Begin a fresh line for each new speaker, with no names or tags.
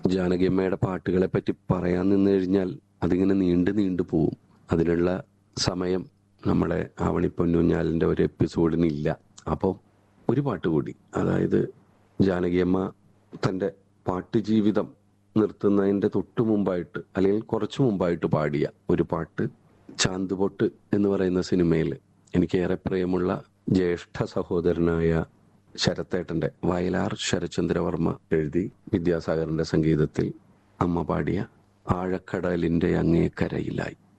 ജാനകിയമ്മയുടെ പാട്ടുകളെ പറ്റി പറയാൻ നിന്ന് കഴിഞ്ഞാൽ അതിങ്ങനെ നീണ്ടു നീണ്ടു പോവും അതിനുള്ള സമയം നമ്മളെ ആവണി പൊന്നൂഞ്ഞാലിൻ്റെ ഒരു എപ്പിസോഡിനില്ല അപ്പോൾ ഒരു പാട്ട് കൂടി അതായത് ജാനകിയമ്മ തൻ്റെ പാട്ട് ജീവിതം നിർത്തുന്നതിൻ്റെ തൊട്ട് മുമ്പായിട്ട് അല്ലെങ്കിൽ കുറച്ച് മുമ്പായിട്ട് പാടിയ ഒരു പാട്ട് ചാന്തുപൊട്ട് എന്ന് പറയുന്ന സിനിമയിൽ എനിക്കേറെ പ്രിയമുള്ള ജ്യേഷ്ഠ സഹോദരനായ ശരത്തേട്ടന്റെ വയലാർ ശരചന്ദ്രവർമ്മ എഴുതി വിദ്യാസാഗറിന്റെ സംഗീതത്തിൽ അമ്മ പാടിയ ആഴക്കടലിന്റെ അങ്ങേക്കരയിലായി